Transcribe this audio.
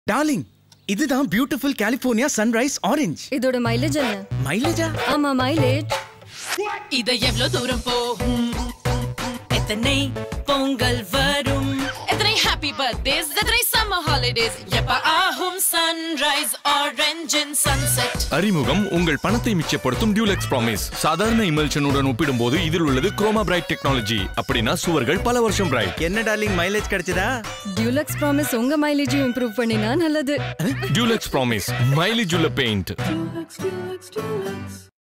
Darling இதுதான் beautiful California sunrise orange இதோட mileage என்ன மைலேஜா ஆமா மைலேஜ் இத எவ்வளவு தூரம் போகும் எத்தனை பொங்கல் வரும் எத்தனை ஹாப்பி பர்த்டேஸ் எத்தனை சம்மர் ஹாலிடேஸ் எப்ப ஆகும் சன்ரைஸ் ஆரஞ்ச் அண்ட் சன்செட் அறிமுகம் உங்கள் பணத்தை மிச்சப்படுத்தும் டியூலெக்ஸ் ப்ராமிஸ் சாதாரண இமல்ஷனுடன் ஒப்பிடும்போது இதில் உள்ளது குரோமா பிரைட் டெக்னாலஜி அப்படின்னா சுவர்கள் பல வருஷம் பிரைட் என்ன டார்லிங் மைலேஜ் கிடைச்சதா டியூலக்ஸ் ப்ராமிஸ் உங்க மைலேஜையும் இம்ப்ரூவ் பண்ணினா நல்லது டியூலெக்ஸ் ப்ராமிஸ் மைலேஜ் உள்ள பெயிண்ட் Dulux, Dulux, Dulux.